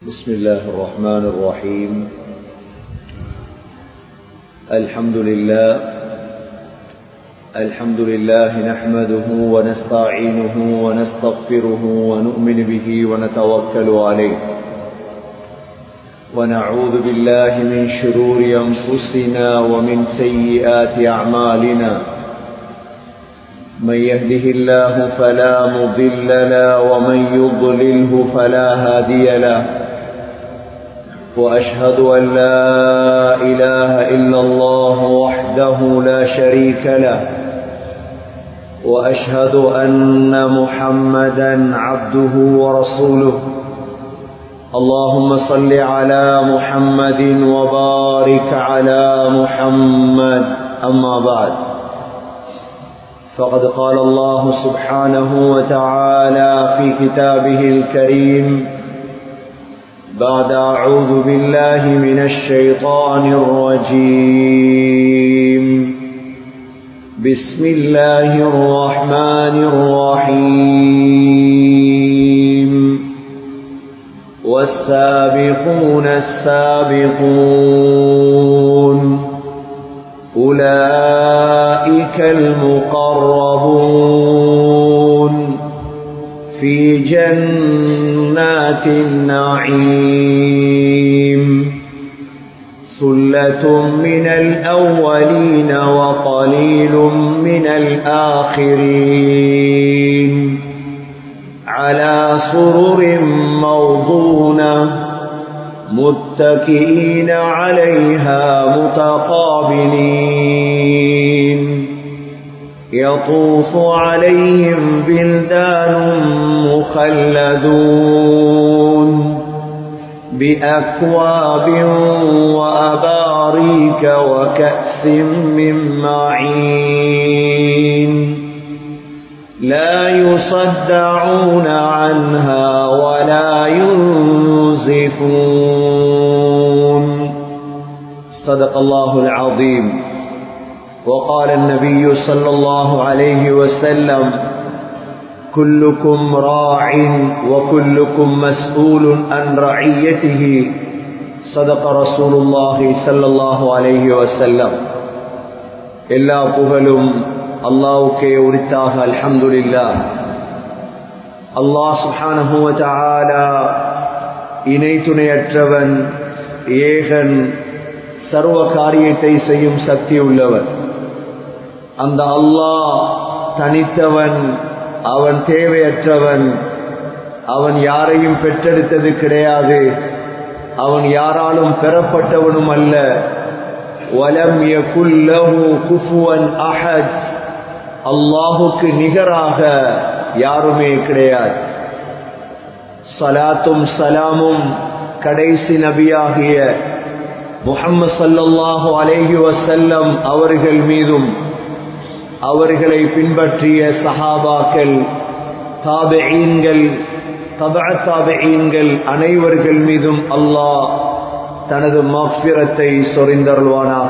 بسم الله الرحمن الرحيم الحمد لله الحمد لله نحمده ونستعينه ونستغفره ونؤمن به ونتوكل عليه ونعوذ بالله من شرور أنفسنا ومن سيئات أعمالنا من يهده الله فلا مضل له ومن يضلله فلا هادي له وأشهد أن لا إله إلا الله وحده لا شريك له وأشهد أن محمدا عبده ورسوله اللهم صل على محمد وبارك على محمد أما بعد فقد قال الله سبحانه وتعالى في كتابه الكريم بعد أعوذ بالله من الشيطان الرجيم بسم الله الرحمن الرحيم والسابقون السابقون أولئك المقربون في جنات النعيم سلة من الأولين وقليل من الآخرين على سرر موضونة متكئين عليها متقابلين يطوف عليهم بلدان مخلدون بأكواب وأباريك وكأس من معين لا يصدعون عنها ولا ينزفون صدق الله العظيم وقال النبي صلى الله عليه وسلم كلكم راع وكلكم مسؤول عن رعيته صدق رسول الله صلى الله عليه وسلم எல்லா புகழும் அல்லாவுக்கே உரித்தாக அல்ஹம்துலில்லா அல்லாஹ் சுப்ஹானஹு வ தஆலா இணை துணையற்றவன் ஏகன் சர்வ காரியத்தை செய்யும் சக்தி உள்ளவன் அந்த அல்லாஹ் தனித்தவன் அவன் தேவையற்றவன் அவன் யாரையும் பெற்றெடுத்தது கிடையாது அவன் யாராலும் பெறப்பட்டவனும் அல்ல வலம் யகுல்லஹு குஃபுவன் அஹத் அல்லாஹுக்கு நிகராக யாருமே கிடையாது சலாத்தும் சலாமும் கடைசி நபியாகிய முகம்மது சல்லல்லாஹு அலேஹி வசல்லம் அவர்கள் மீதும் அவர்களை பின்பற்றிய சஹாபாக்கள் தாபெயீன்கள் தபா தாபெயீன்கள் அனைவர்கள் மீதும் அல்லாஹ் தனது மஃபிரத்தை சொரிந்தருள்வானாக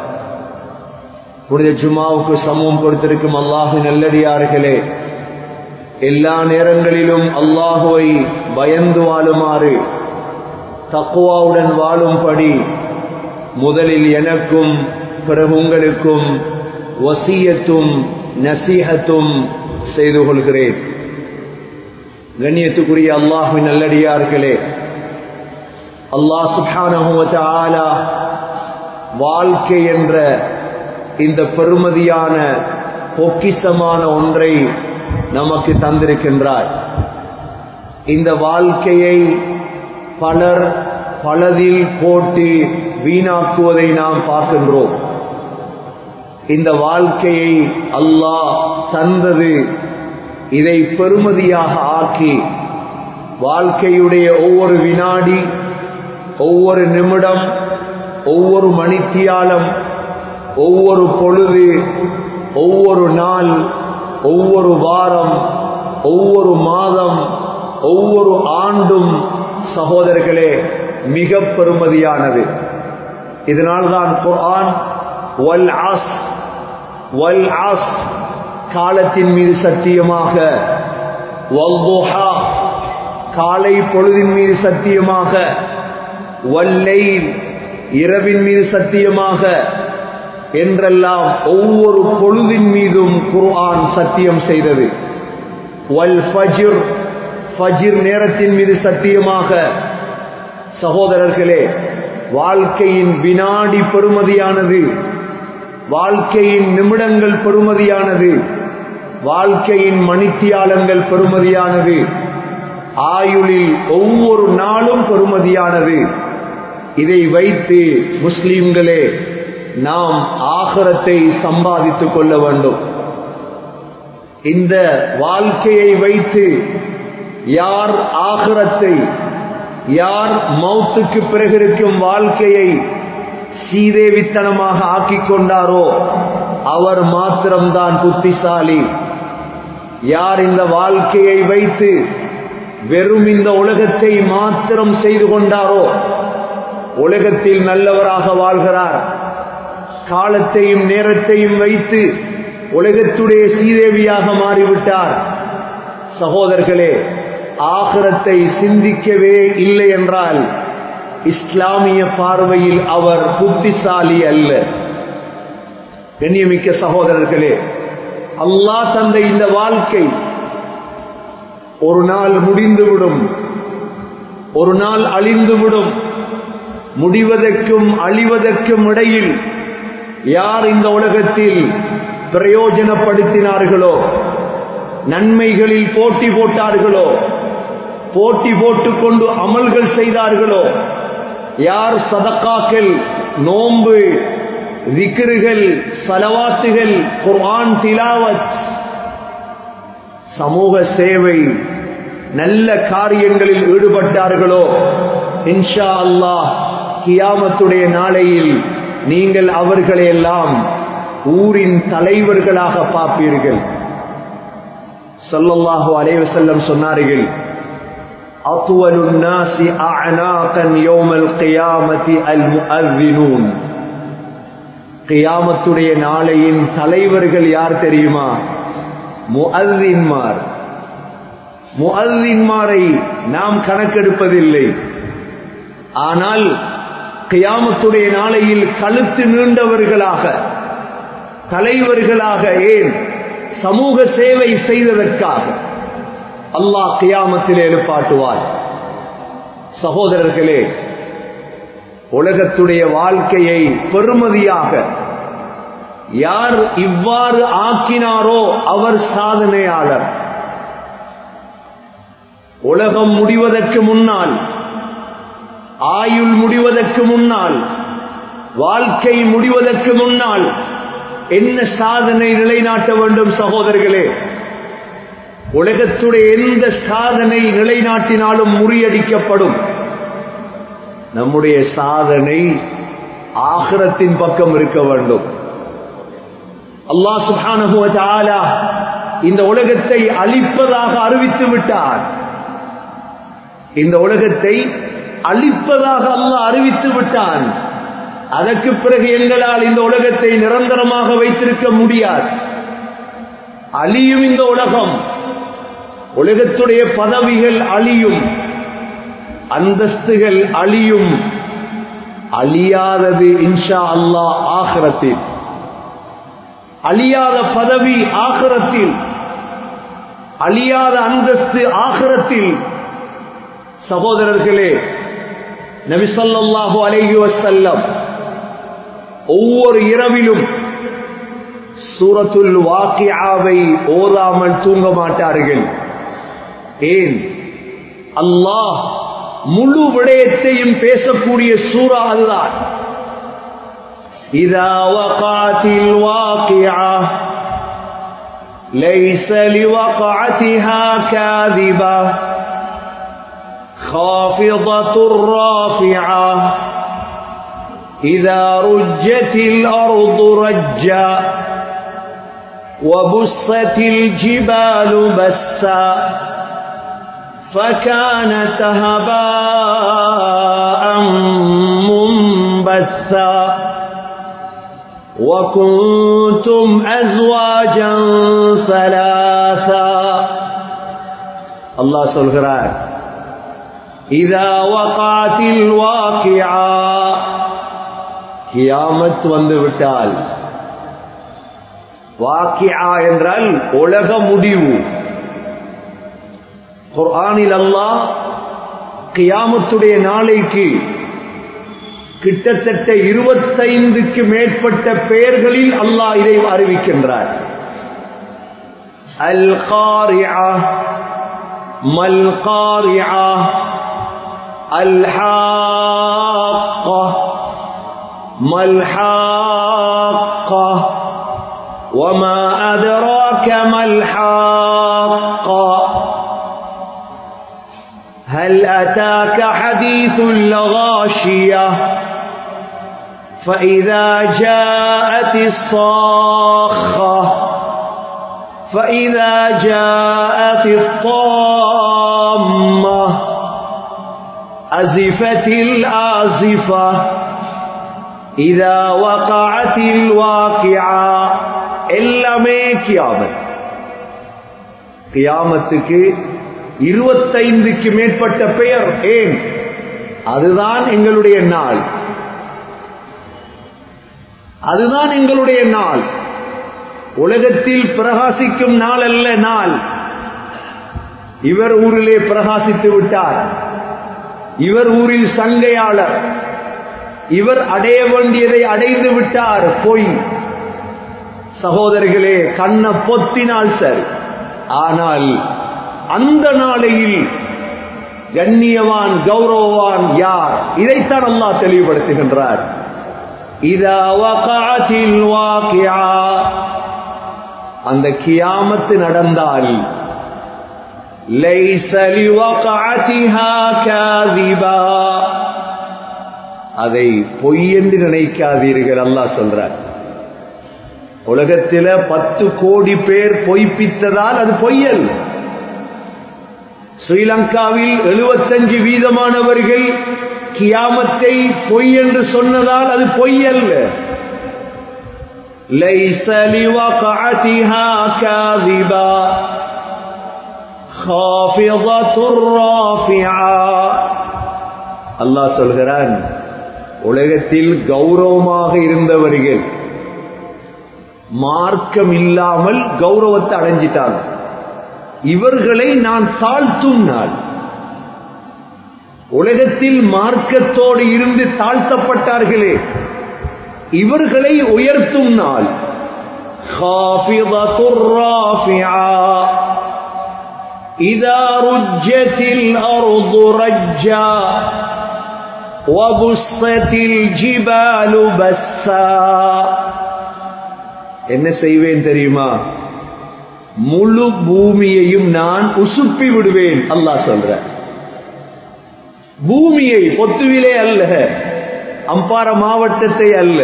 புனித ஜுமாவுக்கு சமூகம் கொடுத்திருக்கும் அல்லாஹு நல்லடியார்களே எல்லா நேரங்களிலும் அல்லாஹுவை பயந்து வாழுமாறு தக்குவாவுடன் வாழும்படி முதலில் எனக்கும் பிறகு உங்களுக்கும் வசியத்தும் நசீகத்தும் செய்து கொள்கிறேன் கண்ணியத்துக்குரிய அல்லாஹுவின் நல்லடியார்களே அல்லாஹ் சுபான வாழ்க்கை என்ற இந்த பெருமதியான பொக்கிசமான ஒன்றை நமக்கு தந்திருக்கின்றார் இந்த வாழ்க்கையை பலர் பலதில் போட்டு வீணாக்குவதை நாம் பார்க்கின்றோம் இந்த வாழ்க்கையை அல்லாஹ் தந்தது இதை பெருமதியாக ஆக்கி வாழ்க்கையுடைய ஒவ்வொரு வினாடி ஒவ்வொரு நிமிடம் ஒவ்வொரு மணித்தியாலம் ஒவ்வொரு பொழுது ஒவ்வொரு நாள் ஒவ்வொரு வாரம் ஒவ்வொரு மாதம் ஒவ்வொரு ஆண்டும் சகோதரர்களே மிக பெருமதியானது இதனால்தான் குர்ஆன் வல் ஆஸ் வல் ஆஸ் காலத்தின் மீது சத்தியமாக வல்துஹா காலை பொழுதின் மீது சத்தியமாக வல்லை இரவின் மீது சத்தியமாக என்றெல்லாம் ஒவ்வொரு பொழுதின் மீதும் குர்ஆன் சத்தியம் செய்தது வல் ஃபஜிர் ஃபஜிர் நேரத்தின் மீது சத்தியமாக சகோதரர்களே வாழ்க்கையின் வினாடி பெறுமதியானது வாழ்க்கையின் நிமிடங்கள் பெறுமதியானது வாழ்க்கையின் மணித்தியாலங்கள் பெறுமதியானது ஆயுளில் ஒவ்வொரு நாளும் பெறுமதியானது இதை வைத்து முஸ்லிம்களே நாம் ஆகரத்தை சம்பாதித்துக் கொள்ள வேண்டும் இந்த வாழ்க்கையை வைத்து யார் ஆகரத்தை யார் மௌத்துக்கு பிறகு இருக்கும் வாழ்க்கையை சீதேவித்தனமாக ஆக்கிக் கொண்டாரோ அவர் மாத்திரம்தான் புத்திசாலி யார் இந்த வாழ்க்கையை வைத்து வெறும் இந்த உலகத்தை மாத்திரம் செய்து கொண்டாரோ உலகத்தில் நல்லவராக வாழ்கிறார் காலத்தையும் நேரத்தையும் வைத்து உலகத்துடைய சீதேவியாக மாறிவிட்டார் சகோதரர்களே ஆகிரத்தை சிந்திக்கவே இல்லை என்றால் இஸ்லாமிய பார்வையில் அவர் புத்திசாலி அல்ல கண்ணியமிக்க சகோதரர்களே அல்லாஹ் தந்த இந்த வாழ்க்கை ஒரு நாள் முடிந்துவிடும் ஒரு நாள் அழிந்துவிடும் முடிவதற்கும் அழிவதற்கும் இடையில் யார் இந்த உலகத்தில் பிரயோஜனப்படுத்தினார்களோ நன்மைகளில் போட்டி போட்டார்களோ போட்டி போட்டுக்கொண்டு அமல்கள் செய்தார்களோ யார் சதக்காக்கள் நோன்பு விக்கிருகள் சலவாத்துகள் குர்ஆன் திலாவத் சமூக சேவை நல்ல காரியங்களில் ஈடுபட்டார்களோ இன்ஷா அல்லாஹ் கியாமத்துடைய நாளையில் நீங்கள் அவர்களை எல்லாம் ஊரின் தலைவர்களாக பார்ப்பீர்கள் சொல்லல்லாஹு அலைவசல்லம் சொன்னார்கள் أطول الناس أعناقا يوم القيامة المؤذنون கியாமத்துடைய நாளையின் தலைவர்கள் யார் தெரியுமா முஅல்லின்மார் முஅல்லின்மாரை நாம் கணக்கெடுப்பதில்லை ஆனால் கியாமத்துடைய நாளையில் கழுத்து நீண்டவர்களாக தலைவர்களாக ஏன் சமூக சேவை செய்ததற்காக அல்லாஹ் கியாமத்தில் எழுப்பாட்டுவார் சகோதரர்களே உலகத்துடைய வாழ்க்கையை பெருமதியாக யார் இவ்வாறு ஆக்கினாரோ அவர் சாதனையாளர் உலகம் முடிவதற்கு முன்னால் ஆயுள் முடிவதற்கு முன்னால் வாழ்க்கை முடிவதற்கு முன்னால் என்ன சாதனை நிலைநாட்ட வேண்டும் சகோதரர்களே உலகத்துடைய எந்த சாதனை நிலைநாட்டினாலும் முறியடிக்கப்படும் நம்முடைய சாதனை ஆகிரத்தின் பக்கம் இருக்க வேண்டும் அல்லாஹ் சுப்ஹானஹு வ தஆலா இந்த உலகத்தை அழிப்பதாக அறிவித்து விட்டார் இந்த உலகத்தை அழிப்பதாக அல்லாஹ் அறிவித்து விட்டான் அதற்கு பிறகு எங்களால் இந்த உலகத்தை நிரந்தரமாக வைத்திருக்க முடியாது அழியும் இந்த உலகம் உலகத்துடைய பதவிகள் அழியும் அந்தஸ்துகள் அழியும் அழியாதது இன்ஷா அல்லாஹ் ஆகிரத்தில் அழியாத பதவி ஆகிரத்தில் அழியாத அந்தஸ்து ஆகிரத்தில் சகோதரர்களே நபிசல்லாஹு அலைஹி வசல்லம் ஒவ்வொரு இரவிலும் சூரத்துல் வாக்கியாவை ஓதாமல் தூங்க மாட்டார்கள் ஏன் அல்லாஹ் முழு விடயத்தையும் பேசக்கூடிய சூறா அதுதான் إذا وقعت الواقعة ليس لوقعتها كاذبة خافضة رافعة إذا رجت الأرض رجا وبست الجبال بسا فكانت هباء منبثا وكنتم أزواجا ثلاثا الله சொல்கிறார் இதா வகாத்தில் வாக்கியா கியாமத் வந்து விட்டால் வாக்கியா என்றால் உலக முடிவு குர்ஆனில் அல்லாஹ் கியாமத்துடைய நாளைக்கு கிட்டத்தட்ட இருபத்தைந்துக்கு மேற்பட்ட பெயர்களில் அல்லாஹ் இதை அறிவிக்கின்றார் அல் காரியா மல் காரியா அல் மல் وما أدراك ما الحاقة هل أتاك حديث الغاشية فإذا جاءت الصاخة فإذا جاءت الطامة أزفت الآزفة إذا وقعت الواقعة எல்லாமே கியாமத் கியாமத்துக்கு இருபத்தைந்துக்கு மேற்பட்ட பெயர் ஏன் அதுதான் எங்களுடைய நாள் அதுதான் எங்களுடைய நாள் உலகத்தில் பிரகாசிக்கும் நாள் அல்ல நாள் இவர் ஊரிலே பிரகாசித்து விட்டார் இவர் ஊரில் சங்கையாளர் இவர் அடைய வேண்டியதை அடைந்து விட்டார் பொய் சகோதரர்களே கண்ண பொத்தினால் சரி ஆனால் அந்த நாளையில் கண்ணியவான் கௌரவவான் யார் இதைத்தான் அல்லாஹ் தெளிவுபடுத்துகின்றார் இதா வகாத்தில் வாக்கியா அந்த கியாமத்து நடந்தால் லைஸ லிவகாத்திஹா காதிபா அதை பொய் என்று நினைக்காதீர்கள் அல்லாஹ் சொல்றார் உலகத்தில பத்து கோடி பேர் பொய்ப்பித்ததால் அது பொய்யல் ஸ்ரீலங்காவில் எழுபத்தஞ்சு வீதமானவர்கள் கியாமத்தை பொய் என்று சொன்னதால் அது பொய்யல்ல ليس لوقعتها كاذبا خافضة رافعة அல்லாஹ் சொல்கிறான் உலகத்தில் கௌரவமாக இருந்தவர்கள் மார்க்கம் இல்லாமல் கௌரவத்தை அடைஞ்சிட்டாங்க இவர்களை நான் தாழ்த்தும் நாள் உலகத்தில் மார்க்கத்தோடு இருந்து தாழ்த்தப்பட்டார்களே இவர்களை உயர்த்தும் நாள் إذا رجت الأرض رجا وبسطت الجبال بسا என்ன செய்வேன் தெரியுமா முழு பூமியையும் நான் உசுப்பி விடுவேன் அல்லாஹ் சொல்ற பூமியை பொத்துவிலே அல்ல அம்பார மாவட்டத்தை அல்ல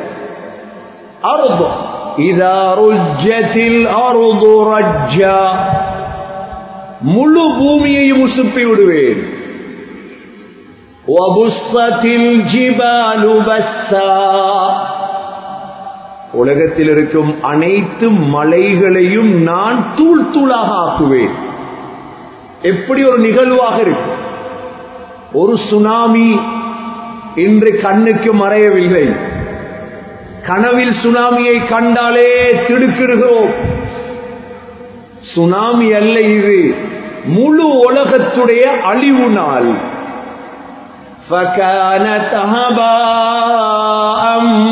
அருது இதா ருஜ்ஜத்தில் அருது ரஜ்ஜா முழு பூமியையும் உசுப்பி விடுவேன் வபுஸ்ஸத்தில் ஜிபாலு பஸ்ஸா உலகத்தில் இருக்கும் அனைத்து மலைகளையும் நான் தூள் தூளாக ஆக்குவேன் எப்படி ஒரு நிகழ்வாக இருக்கும் ஒரு சுனாமி இன்று கண்ணுக்கு மறையவில்லை கனவில் சுனாமியை கண்டாலே திடுக்கிடுகிறோம் சுனாமி அல்ல இது முழு உலகத்துடைய அழிவு நாள் فكانت هباء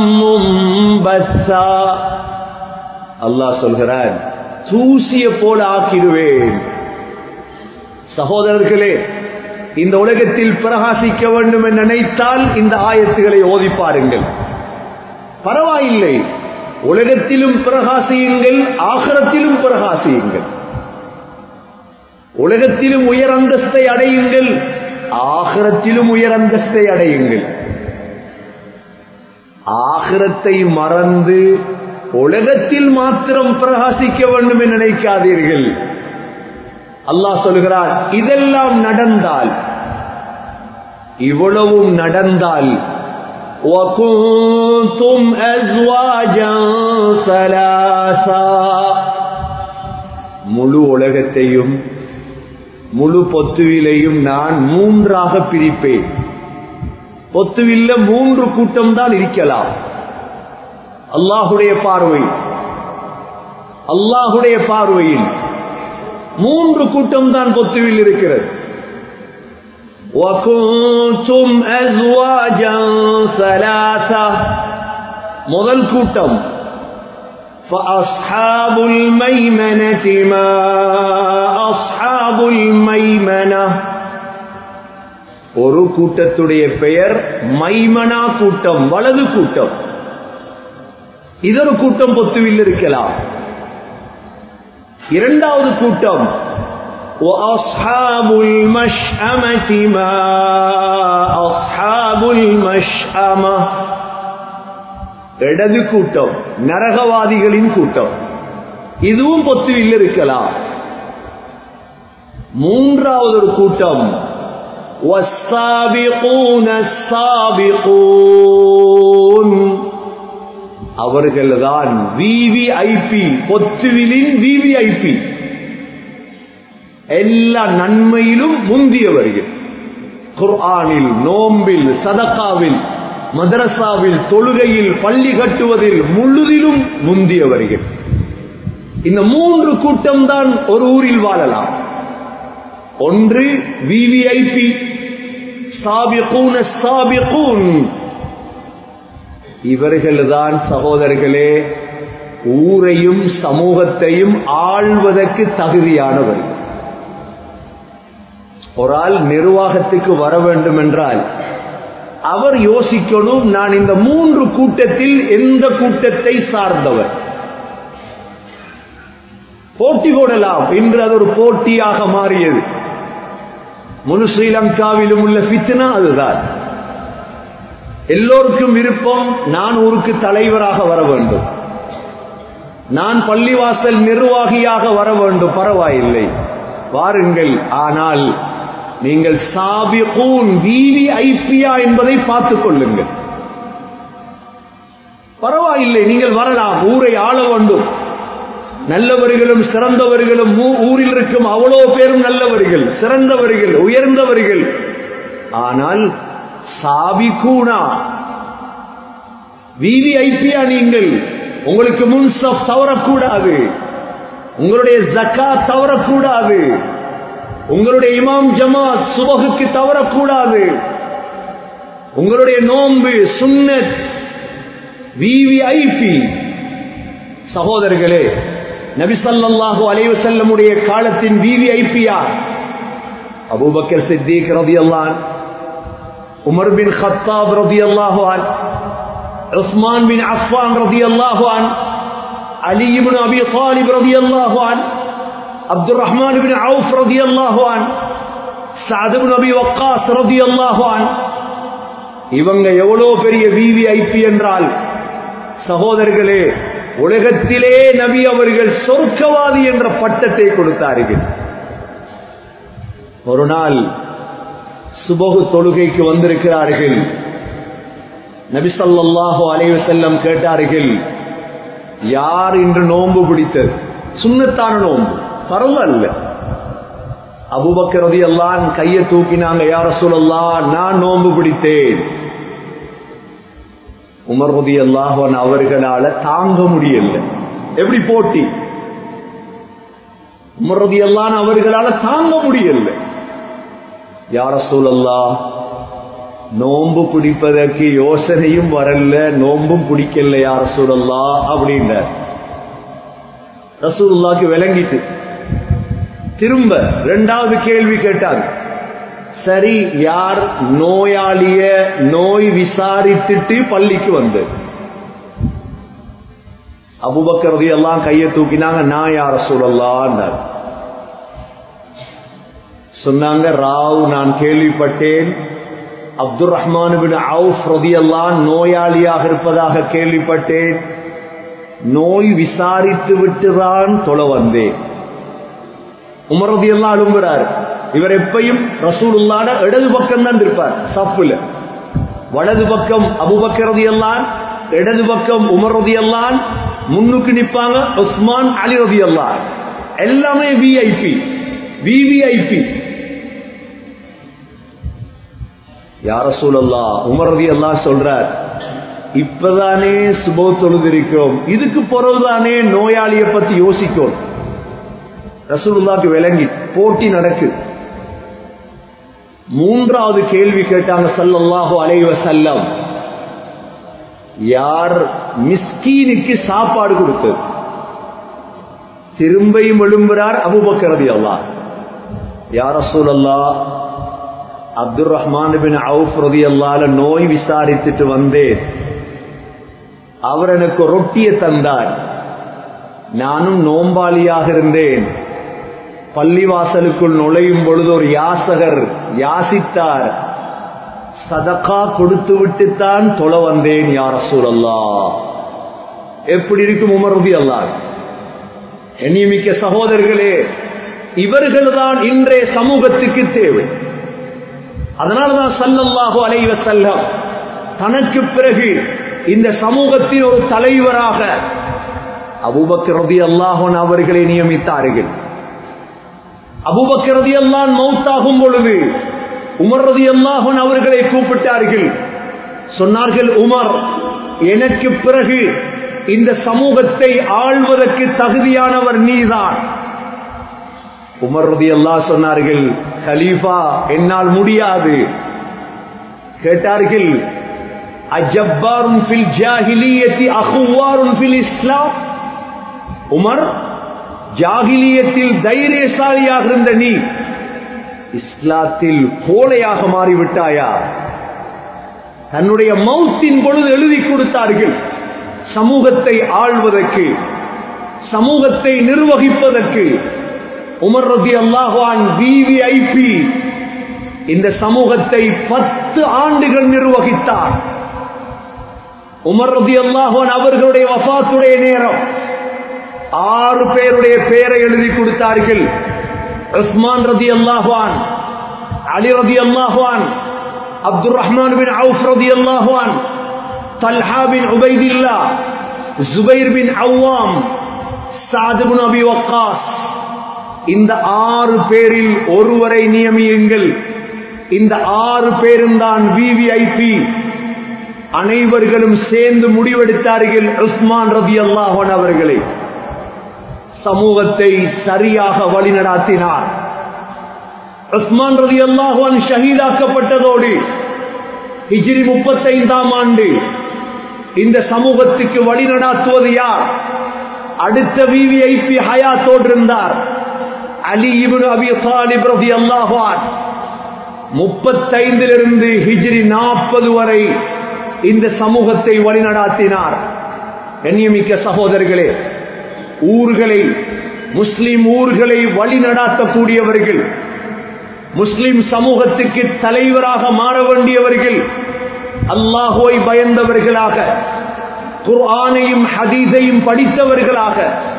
منبثا அல்லாஹ் சொல்கிறான் தூசிய போல ஆக்கிடுவேன் சகோதரர்களே இந்த உலகத்தில் பிரகாசிக்க வேண்டும் என்று நினைத்தால் இந்த ஆயத்துகளை ஓதி பாருங்கள் பரவாயில்லை உலகத்திலும் பிரகாசியுங்கள் ஆகரத்திலும் பிரகாசியுங்கள் உலகத்திலும் உயர் அந்தஸ்தை அடையுங்கள் ஆகிரத்திலும் உயர் அந்தஸ்தை அடையுங்கள் ஆகிரத்தை மறந்து உலகத்தில் மாத்திரம் பிரகாசிக்க வேண்டும் என்று நினைக்காதீர்கள் அல்லாஹ் சொல்கிறார் இதெல்லாம் நடந்தால் இவ்வளவும் நடந்தால் وكنتم أزواجا ثلاثا முழு உலகத்தையும் முழு பொத்துவிலையும் நான் மூன்றாக பிரிப்பேன் பொத்துவில்ல மூன்று கூட்டம் தான் இருக்கலாம் அல்லாஹுடைய பார்வை அல்லாஹுடைய பார்வையில் மூன்று கூட்டம் தான் பொத்துவில் இருக்கிறது وَكُنْتُمْ أَزْوَاجًا ثَلَاثَةً முதல் கூட்டம் فَأَصْحَابُ الْمَيْمَنَةِ مَا أَصْحَابُ الْمَيْمَنَةِ ஒரு கூட்டத்துடைய பெயர் மைமனா கூட்டம் வலது கூட்டம் இதொரு கூட்டம் பொத்துவில் இருக்கலாம் இரண்டாவது கூட்டம் وأصحاب المشأمة ما أصحاب المشأمة இடது கூட்டம் நரகவாதிகளின் கூட்டம் இதுவும் பொத்துவில் இருக்கலாம் மூன்றாவது ஒரு கூட்டம் والسابقون السابقون அவர்கள்தான் விவிஐபி பொத்துவிலின் விவிஐபி எல்லா நன்மையிலும் முந்தியவர்கள் குர்ஆனில் நோம்பில் சதகாவில் மதரசாவில் தொழுகையில் பள்ளி கட்டுவதில் முழுதிலும் முந்தியவர்கள் இந்த மூன்று கூட்டம் தான் ஒரு ஊரில் வாழலாம் ஒன்று விவிஐபி சாபிகூன சாபிகூன் இவர்கள்தான் சகோதரர்களே ஊரையும் சமூகத்தையும் ஆள்வதற்கு தகுதியானவர்கள் ஒரு ஆள் நிர்வாகத்துக்கு வர வேண்டும் என்றால் அவர் யோசிக்கணும் நான் இந்த மூன்று கூட்டத்தில் எந்த கூட்டத்தை சார்ந்தவர் போட்டி போடலாம் இன்று அது ஒரு போட்டியாக மாறியது முழு ஸ்ரீலங்காவிலும் உள்ள பித்னா அதுதான் எல்லோருக்கும் விருப்பம் நான் ஊருக்கு தலைவராக வர வேண்டும் நான் பள்ளிவாசல் நிர்வாகியாக வர வேண்டும் பரவாயில்லை வாருங்கள் ஆனால் நீங்கள் சாபிகூன் விவி ஐபியா என்பதை பார்த்துக் கொள்ளுங்கள் பரவாயில்லை நீங்கள் வரலாம் ஊரை ஆள வேண்டும் நல்லவர்களும் சிறந்தவர்களும் ஊரில் இருக்கும் அவ்வளோ பேரும் நல்லவர்கள் சிறந்தவர்கள் உயர்ந்தவர்கள் ஆனால் சாபிகூனா விவி ஐபியா நீங்கள் உங்களுக்கு முன்சப் தவறக்கூடாது உங்களுடைய ஜக்கா தவறக்கூடாது உங்களுடைய இமாம் ஜமாத் சுபகுக்கு தவறக்கூடாது உங்களுடைய நோன்பு சுன்னத் விவிஐபி சகோதரர்களே நபிசல்லாஹு அலைவு செல்லமுடைய காலத்தின் விவிஐபியா அபூபக்கர் சித்திக் ரதி அல்லான் உமர் பின் ஹத்தாப் ரதி அல்லாஹான் உஸ்மான் பின் அஃபான் ரதி அல்லாஹான் அலி இப்னு அபி தாலிப் ரதி அல்லாஹான் அப்துல் ரஹ்மான் பின் அவுஃப் ரதி அல்லாஹான் சாத் பின் அபி வக்காஸ் ரதி அல்லாஹான் இவங்க எவ்வளவு பெரிய விவிஐபி என்றால் சகோதரர்களே உலகத்திலே நபி அவர்கள் சொர்க்கவாதி என்ற பட்டத்தை கொடுத்தார்கள் ஒரு நாள் சுபகு தொழுகைக்கு வந்திருக்கிறார்கள் நபி ஸல்லல்லாஹு அலைஹி வஸல்லம் கேட்டார்கள் யார் இன்று நோன்பு பிடித்தது சுண்ணத்தான நோன்பு பரவாயில்ல அபூபக்கர் ரலியல்லாஹு கையை தூக்கினாங்க யார் ரசூலல்லாஹ் நான் நோன்பு பிடித்தேன் உமர் ரலியல்லாஹு அன்ஹு அவர்களால தாங்க முடியல எப்படி போட்டி உமர் ரலியல்லாஹு அன்ஹு அவர்களால தாங்க முடியல யார் ரசூலல்லாஹ் நோன்பு பிடிப்பதற்கு யோசனையும் வரல நோன்பும் பிடிக்கல யார் ரசூலல்லா அப்படின்றார் ரசூலுல்லாக்கு விளங்கிட்டு திரும்ப ரெண்டாவது கேள்வி கேட்டார் சரி யார் நோயாளிய நோய் விசாரித்துட்டு பள்ளிக்கு வந்து அபுபக்கரதி எல்லாம் கையை தூக்கினாங்க நான் யார சூழல்லான்னார் சொன்னாங்க ராவ் நான் கேள்விப்பட்டேன் அப்துல் ரஹ்மான் பின் அவுஃப் ரதியல்லான் நோயாளியாக இருப்பதாக கேள்விப்பட்டேன் நோய் விசாரித்து விட்டுதான் தொலை வந்தேன் உமர் ரதியெல்லாம் அழுங்குறார் இவர் எப்பையும் ரசூலுல்லாட இடது பக்கம் தான் இருப்பார் சப்புல வலது பக்கம் அபுபக்கரதி எல்லாம் இடது பக்கம் உமர் ரதி எல்லாம் முன்னுக்கு நிப்பாங்க உஸ்மான் அலி ரதி எல்லாம் எல்லாமே விஐபி விவிஐபி யார சூழல்லா உமரதி எல்லாம் சொல்றார் இப்பதானே சுபோ தொழுதிருக்கிறோம் இதுக்கு பிறகுதானே நோயாளியை பத்தி யோசிக்கும் ரசூலுல்லாக்கு விளங்கி போட்டி நடக்கு மூன்றாவது கேள்வி கேட்டாங்க சல்லல்லாஹு அலைவ செல்லம் யார் மிஸ்கீனுக்கு சாப்பாடு கொடுத்தது திரும்பியும் எழும்புறார் அபுபக்கரதி அல்லா யார சூழல்லா அப்துல் ரஹ்மான் பின் அவுஃப் ரதி அல்லால நோய் விசாரித்துட்டு வந்தேன் அவர் எனக்கு ரொட்டியை தந்தார் நானும் நோம்பாளியாக இருந்தேன் பள்ளிவாசலுக்குள் நுழையும் பொழுது ஒரு யாசகர் யாசித்தார் சதக்கா கொடுத்து விட்டுத்தான் தொலை வந்தேன் யார சூழல்லா எப்படி இருக்கும் உமர்தி அல்லா எண்ணியமிக்க சகோதரர்களே இவர்கள்தான் இன்றைய சமூகத்துக்கு தேவை அதனால்தான் சல்லல்லாஹு அலைவ செல்லம் தனக்கு பிறகு இந்த சமூகத்தின் ஒரு தலைவராக அபுபக்ரதி அல்லாஹன் அவர்களை நியமித்தார்கள் அபுபக்ரதி அல்லான் மௌத்தாகும் பொழுது உமர் ரதி அல்லாஹன் அவர்களை கூப்பிட்டார்கள் சொன்னார்கள் உமர் எனக்கு பிறகு இந்த சமூகத்தை ஆள்வதற்கு தகுதியானவர் நீதான் உமர் ரதி அல்லா சொன்னார்கள் கலீஃபா என்னால் முடியாது கேட்டார்கள் அஜப்பாரும் ஃபில் ஜாஹிலியத்தி அகுவாரும் ஃபில் இஸ்லாம் உமர் ஜாகிலியத்தில் தைரியசாலியாக இருந்த நீ இஸ்லாத்தில் கோழையாக மாறிவிட்டாயா தன்னுடைய மௌத்தின் பொழுது எழுதி கொடுத்தார்கள் சமூகத்தை ஆள்வதற்கு சமூகத்தை நிர்வகிப்பதற்கு உமர் ரதி அல்லாஹான் விவிஐபி இந்த சமூகத்தை பத்து ஆண்டுகள் நிர்வகித்தார் உமர் ரதி அல்லாஹான் அவர்களுடைய வஃத்துடைய நேரம் ஆறு பேருடைய பெயரை எழுதி கொடுத்தார்கள் உஸ்மான் ரதி அல்லாஹான் அலி ரதி அல்லாஹான் அப்துல் ரஹ்மான் பின் அவுஃப் ரதி அல்லாஹான் தல்ஹா பின் உபைதில்லா ஜுபைர் பின் அவ்வாம் சாது பின் அபி வக்காஸ் இந்த ஆறு பேரில் ஒருவரை நியமியுங்கள் இந்த ஆறு பேரும் தான் விவிஐபி அனைவர்களும் சேர்ந்து முடிவெடுத்தார்கள் உஸ்மான் ரதி அல்லாஹன் அவர்களை சமூகத்தை சரியாக வழிநடாத்தினார் உஸ்மான் ரதி அல்லாஹான் ஷஹீதாக்கப்பட்டதோடு ஹிஜ்ரி முப்பத்தைந்தாம் ஆண்டு இந்த சமூகத்துக்கு வழிநடாத்துவது யார் அடுத்த விவிஐபி ஹயாத்தோடு இருந்தார் அலி இபுன் அபி தாலிப் ரதி அல்லாஹான் முப்பத்தைந்திலிருந்து ஹிஜ்ரி நாற்பது வரை இந்த சமூகத்தை வழிநடாத்தினார் கண்ணியமிக்க சகோதரர்களே ஊர்களை முஸ்லிம் ஊர்களை வழிநடாத்தக்கூடியவர்கள் முஸ்லிம் சமூகத்துக்கு தலைவராக மாற வேண்டியவர்கள் அல்லாஹுவை பயந்தவர்களாக குர்ஆனையும் ஹதீஸையும் படித்தவர்களாக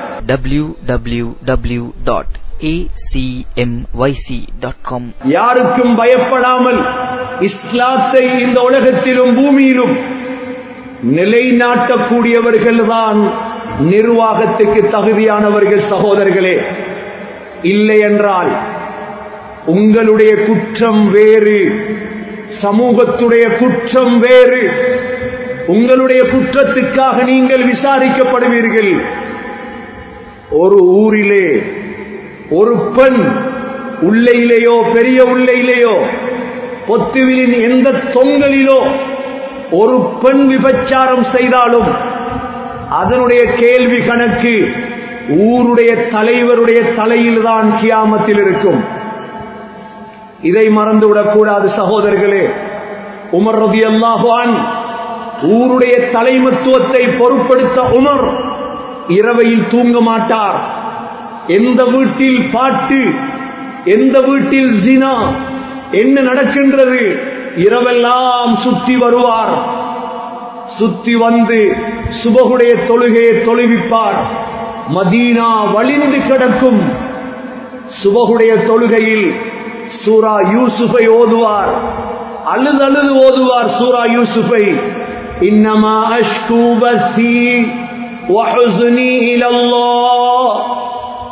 www.acmyc.com யாருக்கும் பயப்படாமல் இஸ்லாத்தை இந்த உலகத்திலும் பூமியிலும் நிலைநாட்டக்கூடியவர்கள் தான் நிர்வாகத்துக்கு தகுதியானவர்கள் சகோதரர்களே இல்லை என்றால் உங்களுடைய குற்றம் வேறு சமூகத்துடைய குற்றம் வேறு உங்களுடைய குற்றத்துக்காக நீங்கள் விசாரிக்கப்படுவீர்கள் ஒரு ஊரிலே ஒரு பெண் உள்ளையிலேயோ பெரிய உள்ளையிலேயோ பொத்துவிலின் எந்த தொங்கலிலோ ஒரு பெண் விபச்சாரம் செய்தாலும் அதனுடைய கேள்வி கணக்கு ஊருடைய தலைவருடைய தலையில் தான் கியாமத்தில் இருக்கும் இதை மறந்துவிடக் கூடாது சகோதரர்களே உமர் ரதி அல்லாஹான் ஊருடைய தலைமத்துவத்தை பொருட்படுத்த உமர் இரவையில் தூங்க மாட்டார் எந்த வீட்டில் பாட்டு எந்த வீட்டில் ஜினா என்ன நடக்கின்றது இரவெல்லாம் சுற்றி வருவார் சுத்தி வந்து சுபகுடைய தொழுகையை தொழுவிப்பார் மதீனா வலிந்து கிடக்கும் சுபகுடைய தொழுகையில் சூரா யூசுஃபை ஓதுவார் அழுது அழுது ஓதுவார் சூரா யூசுஃபை இன்னமா அஷ்கு பசி وحزني إلى الله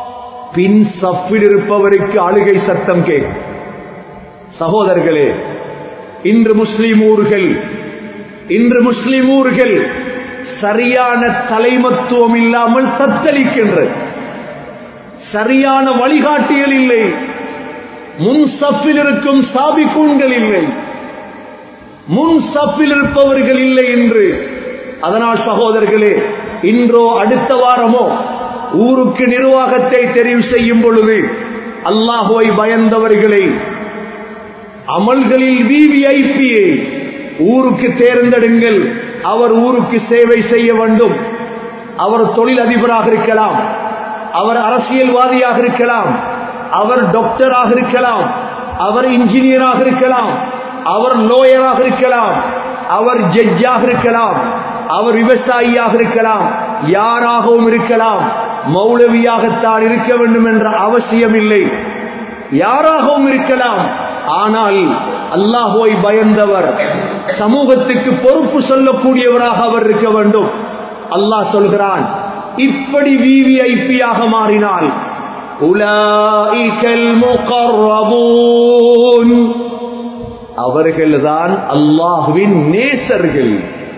பின் சப்பில் இருப்பவருக்கு அழுகை சத்தம் கேட்கும் சகோதரர்களே இன்று முஸ்லிம் ஊர்கள் இன்று முஸ்லிம் ஊர்கள் சரியான தலைமத்துவம் இல்லாமல் தத்தளிக்கின்றது சரியான வழிகாட்டியல் இல்லை முன் சப்பில் இருக்கும் சாபிக்கூன்கள் இல்லை முன் சப்பில் இருப்பவர்கள் இல்லை என்று அதனால் சகோதரர்களே இன்றோ அடுத்த வாரமோ ஊருக்கு நிர்வாகத்தை தெரிவு செய்யும் பொழுது அல்லாஹுவை பயந்தவர்களை அமல்களில் விவிஐபியை ஊருக்கு தேர்ந்தெடுங்கள் அவர் ஊருக்கு சேவை செய்ய வேண்டும் அவர் தொழில் அதிபராக இருக்கலாம் அவர் அரசியல்வாதியாக இருக்கலாம் அவர் டாக்டராக இருக்கலாம் அவர் இன்ஜினியராக இருக்கலாம் அவர் லோயராக இருக்கலாம் அவர் ஜட்ஜாக இருக்கலாம் அவர் விவசாயியாக இருக்கலாம் யாராகவும் இருக்கலாம் மௌலவியாகத்தான் இருக்க வேண்டும் என்ற அவசியம் இல்லை யாராகவும் இருக்கலாம் ஆனால் அல்லாஹுவை பயந்தவர் சமூகத்துக்கு பொறுப்பு சொல்லக்கூடியவராக அவர் இருக்க வேண்டும் அல்லாஹ் சொல்கிறான் இப்படி விவிஐபியாக மாறினால் உலாஇகல் முகர்ரபூன் அவர்கள்தான் அல்லாஹுவின் நேசர்கள்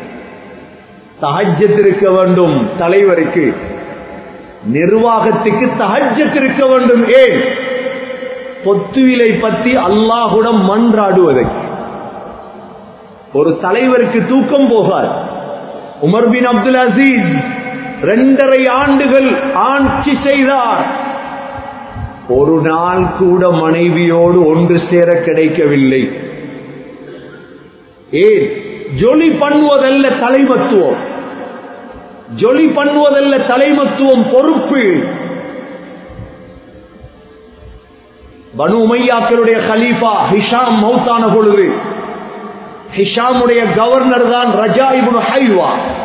தஹஜத் இருக்க வேண்டும் தலைவருக்கு நிர்வாகத்துக்கு தஹஜத் இருக்க வேண்டும் ஏன் பொத்துவிலை பற்றி அல்லாஹுடன் மன்றாடுவதற்கு ஒரு தலைவருக்கு தூக்கம் போகார் உமர் பின் அப்துல் அசீஸ் இரண்டரை ஆண்டுகள் ஆட்சி செய்தார் ஒரு நாள் கூட மனைவியோடு ஒன்று சேர கிடைக்கவில்லை ஏன் ஜொலி பண்ணுவதல்ல தலைமத்துவம் ஜொலி பண்ணுவதல்ல தலைமத்துவம் பொறுப்பு பனு உமையாக்களுடைய ஹலீஃபா ஹிஷாம் மௌத்தான பொழுது ஹிஷாமுடைய கவர்னர் தான் ரஜா இபுன் ஹைவா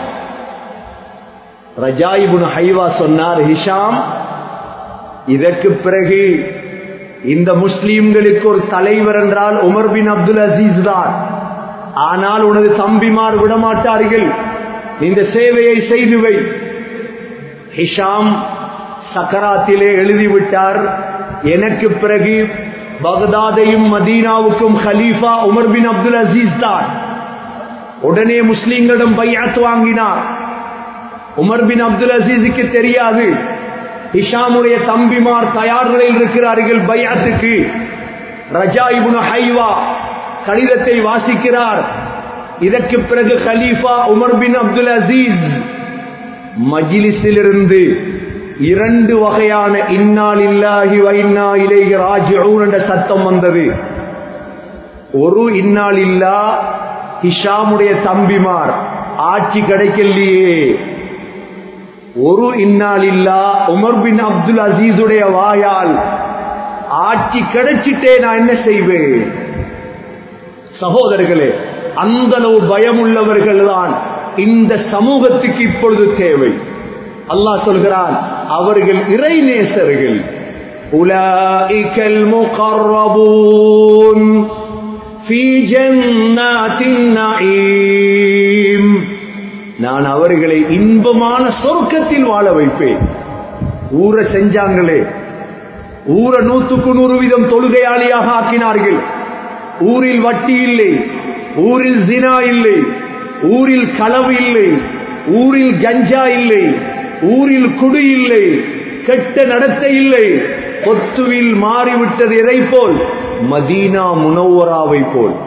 ரஜா இபுன் ஹைவா சொன்னார் ஹிஷாம் இதற்கு பிறகு இந்த முஸ்லீம்களுக்கு ஒரு தலைவர் என்றால் உமர் பின் அப்துல் அசீஸ் தான் ஆனால் உனது தம்பிமார் விடமாட்டார்கள் இந்த சேவையை செய்து வை ஹிஷாம் சக்கராத்திலே எழுதிவிட்டார் எனக்கு பிறகு பகதாதையும் மதீனாவுக்கும் ஹலீஃபா உமர் பின் அப்துல் அசீஸ் தான் உடனே முஸ்லீம்களிடம் பையாத்து வாங்கினார் உமர் பின் அப்துல் அசீஸுக்கு தெரியாது ஹிஷாமுடைய தம்பிமார் தயார் நிலையில் இருக்கிறார்கள் பையாத்துக்கு ரஜா இபுன் ஹைவா கடிதத்தை வாசிக்கிறார் இதற்கு பிறகு ஹலீஃபா உமர் பின் அப்துல் அசீஸ் மஜிலிஸிலிருந்து இரண்டு வகையான இன்னால் இல்லாஹி வைன்னா இலேஹி ராஜிஊன் என்ற சத்தம் வந்தது ஒரு இன்னால் இல்லா ஹிஷாமுடைய தம்பிமார் ஆட்சி கிடைக்கலையே ஒரு இன்னால் இல்லா உமர் பின் அப்துல் அசீஸுடைய வாயால் ஆட்சி கிடைச்சிட்டே நான் என்ன செய்வேன் சகோதரர்களே அந்த அளவு பயம் உள்ளவர்கள் தான் இந்த சமூகத்துக்கு இப்பொழுது தேவை அல்லாஹ் சொல்கிறான் அவர்கள் இறைநேசர்கள் உலாஇகல் முகர்ரபூன் ஃபீ ஜன்னாத்தின் நஈம் நான் அவர்களை இன்பமான சொர்க்கத்தில் வாழ வைப்பேன் ஊர செஞ்சாங்களே ஊர நூத்துக்கு நூறு வீதம் தொழுகையாளியாக ஆக்கினார்கள் ஊரில் வட்டி இல்லை ஊரில் ஜினா இல்லை ஊரில் களவு இல்லை ஊரில் கஞ்சா இல்லை ஊரில் குடி இல்லை கெட்ட நடத்தை இல்லை கொத்துவில் மாறிவிட்டது எதை போல் மதீனா முனவராவை போல்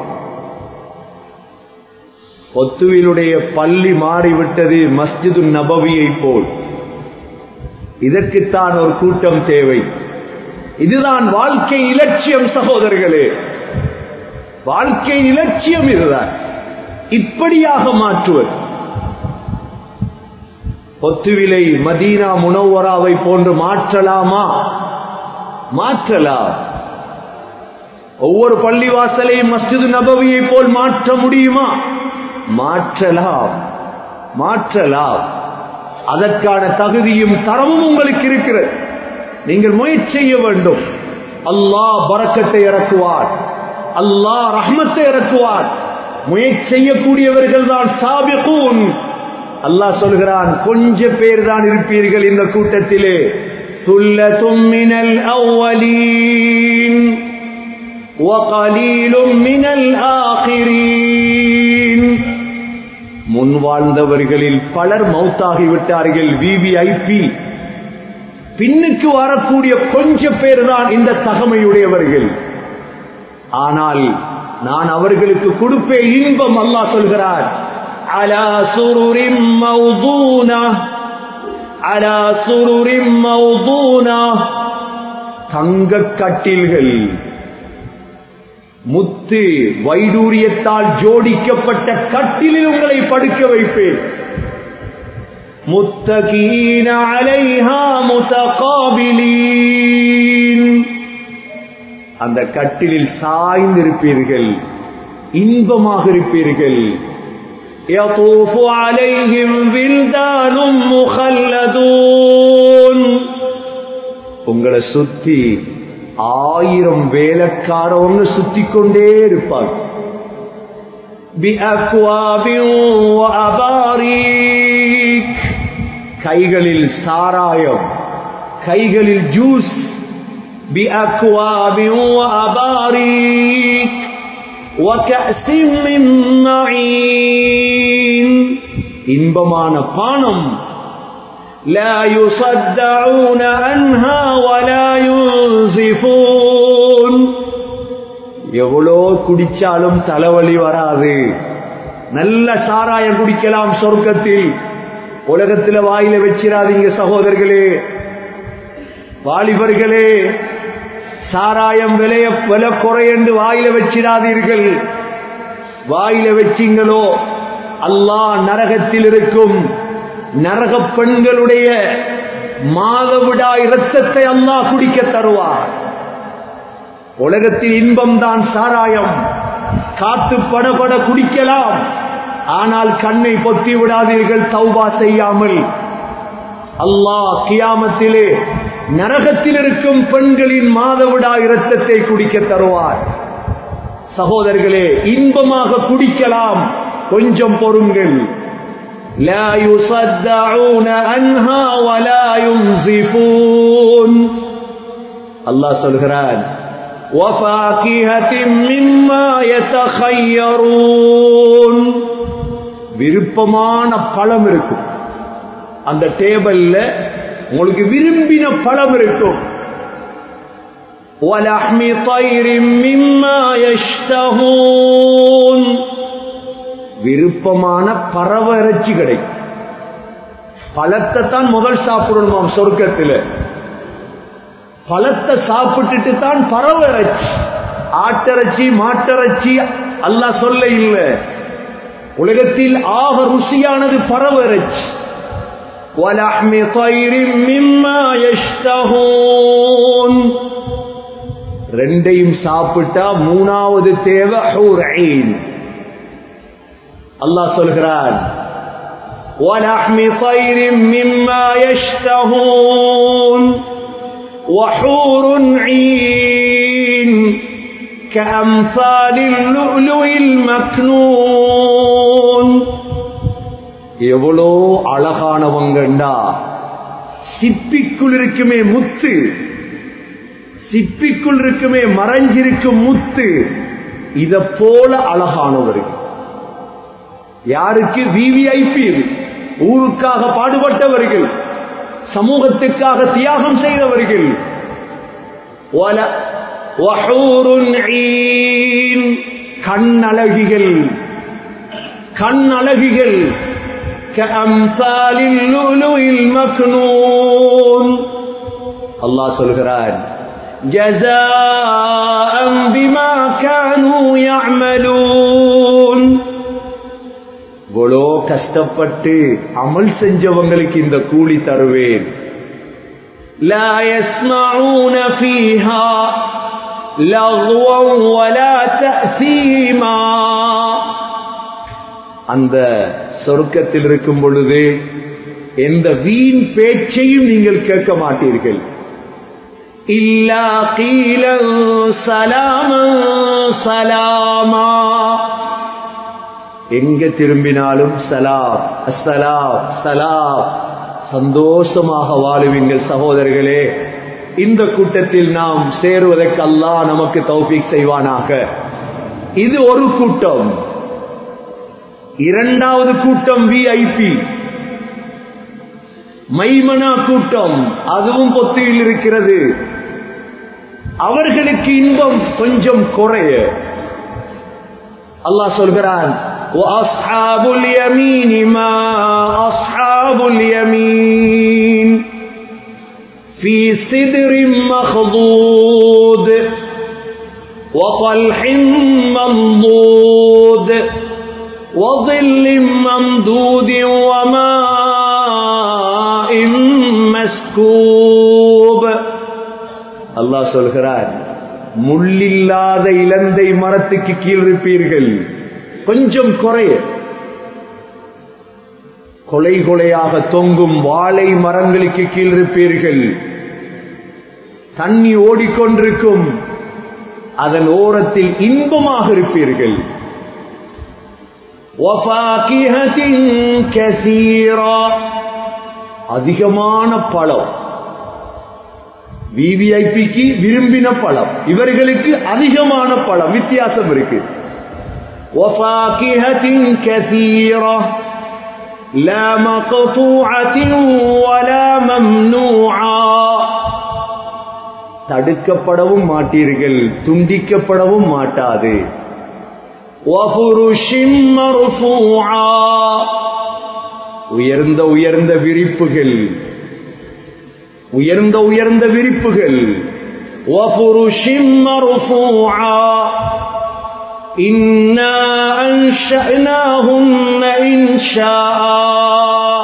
ஒத்துவிலுடைய பள்ளி மாறிவிட்டது மஸ்ஜிது நபவியை போல் இதற்குத்தான் ஒரு கூட்டம் தேவை இதுதான் வாழ்க்கை இலட்சியம் சகோதரர்களே வாழ்க்கை இலட்சியம் இதுதான் இப்படியாக மாற்றுவது ஒத்துவிலை மதீனா முனவராவை போன்று மாற்றலாமா மாற்றலாம் ஒவ்வொரு பள்ளிவாசலையும் மஸ்ஜிது நபவியை போல் மாற்ற முடியுமா மாற்றலாம் மாற்றலாம் அதற்கான தகுதியும் தரமும் உங்களுக்கு இருக்கிறது நீங்கள் முயற்சி செய்ய வேண்டும் அல்லாஹ் பறக்கத்தை இறக்குவார் அல்லாஹ் ரஹ்மத்தை இறக்குவார் முயற்சி செய்யக்கூடியவர்கள் தான் சாபிகூன் அல்லாஹ் சொல்கிறான் கொஞ்ச பேர் தான் இருப்பீர்கள் இந்த கூட்டத்திலே ثلة من الأولين وقليل من الآخرين முன் வாழ்ந்தவர்களில் பலர் மௌத்தாகிவிட்டார்கள் விவிஐபி பின்னுக்கு வரக்கூடிய கொஞ்ச பேர் தான் இந்த தகமையுடையவர்கள் ஆனால் நான் அவர்களுக்கு கொடுப்பே இன்பம் அல்லாஹ் சொல்கிறார் அலா சுருரிம் மௌதூனா அலா சுருரிம் மௌதூனா தங்க கட்டில்கள் முத்து வைடூரியத்தால் ஜோடிக்கப்பட்ட கட்டிலில் உங்களை படுக்க வைப்பேன் முத்தகீன அலைஹா முத்தகாபிலீன் அந்த கட்டிலில் சாய்ந்திருப்பீர்கள் இன்பமாக இருப்பீர்கள் يطوف عليهم ولدان مخلدون உங்களை சுத்தி ஆயிரம் வேலைக்காரவங்க சுத்தி கொண்டே இருப்பாங்க بأكواب وأباريك கைகளில் சாராயம் கைகளில் ஜூஸ் بأكواب وأباريك وكأس من معين இன்பமான பானம் لا يصدعون عنها ولا ينزفون எவ்வளோ குடிச்சாலும் தலைவலி வராது நல்ல சாராயம் குடிக்கலாம் சொர்க்கத்தில் உலகத்துல வாயில வச்சிடாதீங்க சகோதரர்களே வாலிபர்களே சாராயம் விலைய விலை குறையென்று வாயில வச்சிடாதீர்கள் வாயில வச்சிங்களோ அல்லாஹ் நரகத்தில் இருக்கும் நரக பெண்களுடைய மாதவிடாய் இரத்தத்தை அல்லாஹ் குடிக்க தருவார் உலகத்தில் இன்பம் தான் சாராயம் காத்து படபட குடிக்கலாம் ஆனால் கண்ணை பொத்தி விடாதீர்கள் தௌபா செய்யாமல் அல்லாஹ் கியாமத்திலே நரகத்தில் இருக்கும் பெண்களின் மாதவிடா இரத்தத்தை குடிக்க தருவார் சகோதரர்களே இன்பமாக குடிக்கலாம் கொஞ்சம் பொறுங்கள் لا يصدعون عنها ولا ينزفون الله சொல்கிறான் وفاكهة مما يتخيرون விருப்பமான பழம் இருக்கும் அந்த டேபிள்ல உங்களுக்கு விரும்பின பழம் இருக்கும் وَلَحْمِ طَيْرٍ مِّمَّا يَشْتَهُونَ விருப்பமான பறவை இறைச்சி கிடைக்கும் பழத்தை தான் முதல் சாப்பிடணுமாம் சொர்க்கத்தில் பழத்தை சாப்பிட்டுட்டு தான் பறவை இறைச்சி ஆட்டிறைச்சி மாட்டிறைச்சி அல்லாஹ் சொல்ல இல்லை உலகத்தில் ஆக ருசியானது பறவை இறைச்சி وَلَحْمِ طَيْرٍ مِّمَّا يَشْتَهُونَ ரெண்டையும் சாப்பிட்டா மூணாவது தேவை ஹூர் ஐன் அல்லாஹ் சொல்கிறான் وَلَحْمِ طَيْرٍ مِّمَّا يَشْتَهُونَ وَحُورٌ عِينٌ كَأَمْثَالِ اللُّؤْلُؤِ الْمَكْنُونِ எவ்வளோ அழகானவங்கண்டா சிப்பிக்குள் இருக்குமே முத்து சிப்பிக்குள் இருக்குமே மறைஞ்சிருக்கும் முத்து இத போல அழகானவர்கள் யாருக்கு விவிஐபி ஊருக்காக பாடுபட்டவர்கள் சமூகத்துக்காக தியாகம் செய்தவர்கள் وَلَ- وَحُورٌ عِينٌ கண்ணழகிகள் கண்ணழகிகள் كأمثال اللؤلؤ المكنون அல்லாஹ் சொல்கிறான் جزاء بما كانوا يعملون இவ்வளோ கஷ்டப்பட்டு அமல் செஞ்சவங்களுக்கு இந்த கூலி தருவேன் لا يسمعون فيها لغوا ولا تأثيما அந்த சொர்க்கத்தில் இருக்கும் பொழுது எந்த வீண் பேச்சையும் நீங்கள் கேட்க மாட்டீர்கள் இல்லா கீழன் சலாம சலாமா எங்க திரும்பினாலும் சலாம் அஸ்ஸலாம் சலாம் சந்தோஷமாக வாழுவீங்கள் சகோதரர்களே இந்த கூட்டத்தில் நாம் சேருவதற்கு அல்லாஹ் நமக்கு தௌஃபீக் செய்வானாக இது ஒரு கூட்டம் இரண்டாவது கூட்டம் விஐபி மைமனா கூட்டம் அதுவும் பொத்தியில் இருக்கிறது அவர்களுக்கு இன்பம் கொஞ்சம் குறைய அல்லாஹ் சொல்கிறான் وأصحاب اليمين ما أصحاب اليمين في سدر مخضود وطلح منضود وظل ممدود وماء مسكوب அல்லாஹ் சொல்கிறார் முள்ளில்லாத இலந்தை மரத்துக்கு கீழ் இருப்பீர்கள் கொஞ்சம் குறைய கொலை கொலையாக தொங்கும் வாழை மரங்களுக்கு கீழ் இருப்பீர்கள் தண்ணி ஓடிக்கொண்டிருக்கும் அதன் ஓரத்தில் இன்பமாக இருப்பீர்கள் وَفَاكِهَةٍ كَثِيرًا அதிகமான பழம் விவிஐபிக்கு விரும்பின பழம் இவர்களுக்கு அதிகமான பழம் வித்தியாசம் இருக்கு وَفَاكِهَةٍ كَثِيرًا لا مقطوعة ولا ممنوعا தடுக்கப்படவும் மாட்டீர்கள் துண்டிக்கப்படவும் மாட்டாது وَفُرُشٍ مَرْفُوعًا உயர்ந்த உயர்ந்த விரிப்புகள் உயர்ந்த உயர்ந்த விரிப்புகள் وَفُرُشٍ مَرْفُوعًا إِنَّا أَنشَأْنَاهُنَّ إِنشَاءً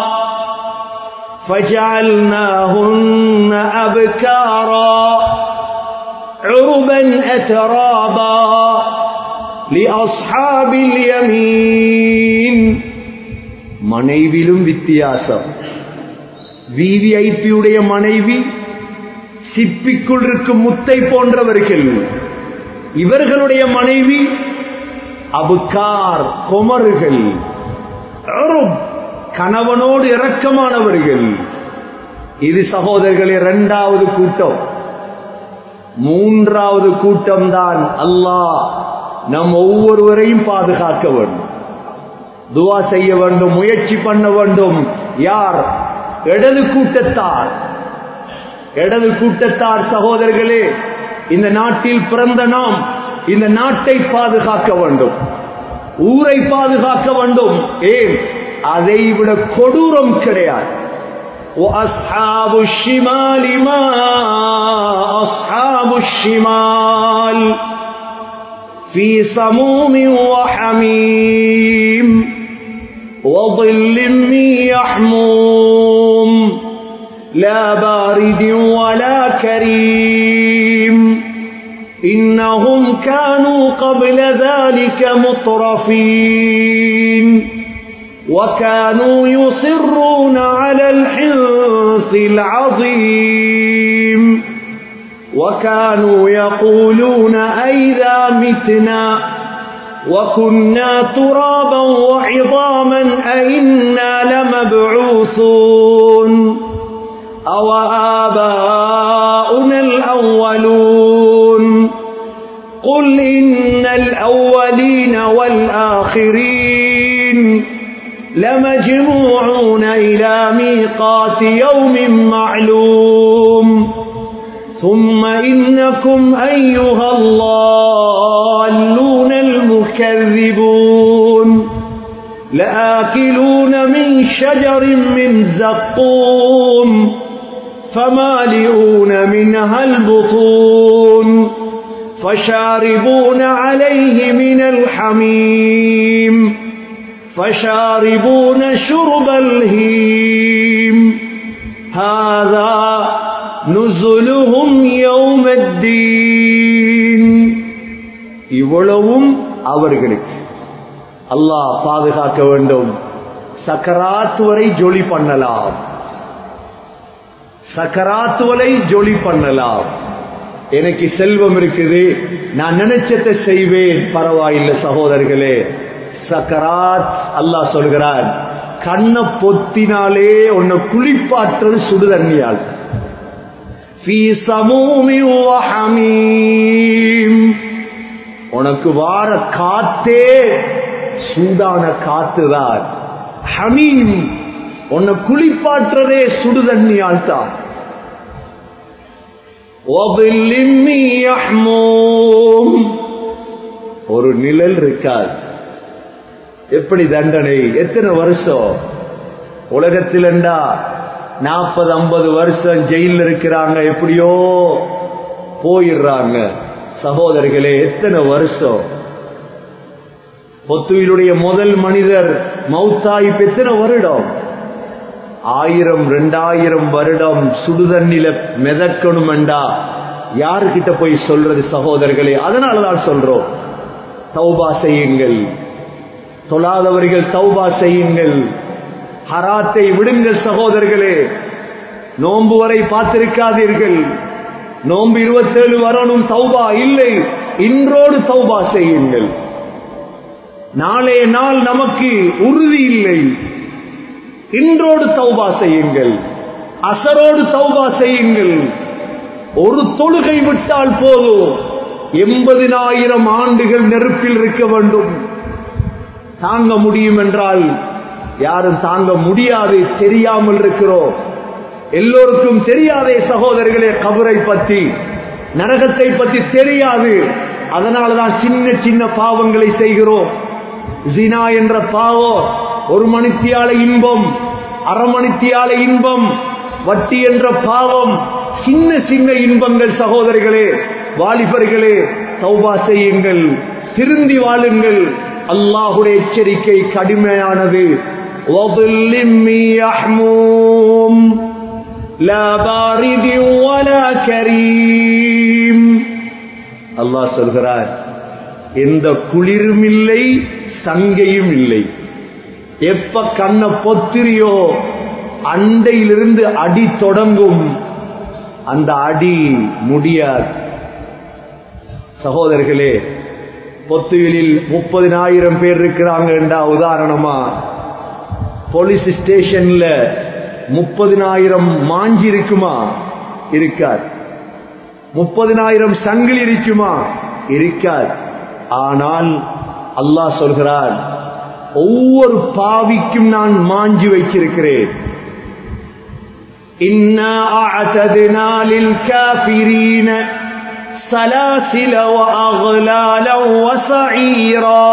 فَجَعَلْنَاهُنَّ أَبْكَارًا عُرُبًا أَتْرَابًا لِأَصْحَابِ الْيَمِينِ மனைவிலும் வித்தியாசம் விவிஐபியுடைய மனைவி சிப்பிக்குள் இருக்கும் முத்தை போன்றவர்கள் இவர்களுடைய மனைவி அபுக்கார் குமர்கள் அருப், கணவனோடு இரக்கமானவர்கள் இது சகோதரர்களே இரண்டாவது கூட்டம் மூன்றாவது கூட்டம் தான் அல்லாஹ் நம் ஒவ்வொருவரையும் பாதுகாக்க வேண்டும் துவா செய்ய வேண்டும் முயற்சி பண்ண வேண்டும் யார் இடது கூட்டத்தார் இடது கூட்டத்தார் சகோதரர்களே இந்த நாட்டில் பிறந்த நாம் இந்த நாட்டை பாதுகாக்க வேண்டும் ஊரை பாதுகாக்க வேண்டும் ஏன் அதை விட கொடூரம் கிடையாது وأصحاب الشمال ما أصحاب الشمال في سموم وحميم وظل من يحموم لا بارد ولا كريم إنهم كانوا قبل ذلك مطرفين وكانوا يصرون على الحنث العظيم وكانوا يقولون أئذا متنا وكنا ترابا وعظاما أئنا لمبعوثون أو آباؤنا الأولون قل إن الأولين والآخرين لمجموعون إلى ميقات يوم معلوم ثم إنكم أيها الضالون المكذبون لآكلون من شجر من زقوم فمالئون منها البطون فشاربون عليه من الحميم فشاربون شرب الهيم هذا نزلهم يوم الدين இவ்வளவும் அவர்களுக்கு அல்லாஹ் பாதுகாக்க வேண்டும் சக்கராத் வரை ஜொலி பண்ணலாம் சக்கராத் வரை ஜொலி பண்ணலாம் எனக்கு செல்வம் இருக்குது நான் நினைச்சதை செய்வேன் பரவாயில்லை சகோதரர்களே சக்கராத் அல்லாஹ் சொல்கிறான் கண்ண பொத்தினாலே உன்னை குளிப்பாற்றுறது சுடு தண்ணியால் ஃபீ சமூமி வ ஹமீம். உனக்கு வார காத்தே சூடான காத்துதான் ஹமீம் உன்னை குளிப்பாற்றுறதே சுடு தண்ணியால் தான் وظل من يحموم. ஒரு நிழல் இருக்காது எப்படி தண்டனை எத்தனை வருஷம் உலகத்திலண்டா நாற்பது ஐம்பது வருஷம் ஜெயில இருக்கிறாங்க எப்படியோ போயிடுறாங்க சகோதரர்களே எத்தனை வருஷம் பொத்துவிலுடைய முதல் மனிதர் மௌத்தாய் இப்ப எத்தனை வருடம் ஆயிரம் ரெண்டாயிரம் வருடம் சுடுதண்ணில மிதக்கணுமெண்டா யாருக்கிட்ட போய் சொல்றது சகோதரர்களே அதனாலதான் சொல்றோம் தௌபா செய்யுங்கள் தொழாதவர்கள் தௌபா செய்யுங்கள் ஹராத்தை விடுங்கள் சகோதரர்களே நோன்பு வரை பார்த்திருக்காதீர்கள் நோன்பு இருபத்தேழு வரணும் தௌபா இல்லை இன்றோடு தௌபா செய்யுங்கள் நாளைய நாள் நமக்கு உறுதி இல்லை இன்றோடு தௌபா செய்யுங்கள் அசரோடு தௌபா செய்யுங்கள் ஒரு தொழுகை விட்டால் போதும் எண்பதினாயிரம் ஆண்டுகள் நெருப்பில் இருக்க வேண்டும் தாங்க முடியும் என்றால் யாரும் தாங்க முடியாது தெரியாமல் இருக்கிறோம் எல்லோருக்கும் தெரியாதே சகோதரர்களே கபரை பத்தி நரகத்தை பத்தி தெரியாது அதனாலதான் சின்ன சின்ன பாவங்களை செய்கிறோம் ஜினா என்ற பாவம் ஒரு மணித்தியால இன்பம் அரை மணித்தியால இன்பம் வட்டி என்ற பாவம் சின்ன சின்ன இன்பங்கள் சகோதரிகளே வாலிபர்களே தௌபா செய்யுங்கள் திருந்தி வாழுங்கள் அல்லாஹுடைய எச்சரிக்கை கடுமையானது وظل من يحموم لا بارد ولا كريم அல்லாஹ் சொல்கிறார் எந்த குளிரும் இல்லை சங்கையும் இல்லை எப்ப கண்ண பொத்திரியோ அண்டையிலிருந்து அடி தொடங்கும் அந்த அடி முடியாது சகோதரர்களே பொத்துவிலில் முப்பதினாயிரம் பேர் இருக்கிறாங்கண்டா உதாரணமா போலீஸ் ஸ்டேஷன்ல முப்பதினாயிரம் மாஞ்சி இருக்குமா இருக்காது முப்பதினாயிரம் சங்கிலி இருக்குமா இருக்காது ஆனால் அல்லாஹ் சொல்கிறார் ஒவ்வொரு பாவிக்கும் நான் மாஞ்சி வைச்சிருக்கிறேன் إنا أعتدنا للكافرين سلاسل وأغلالا وسعيرا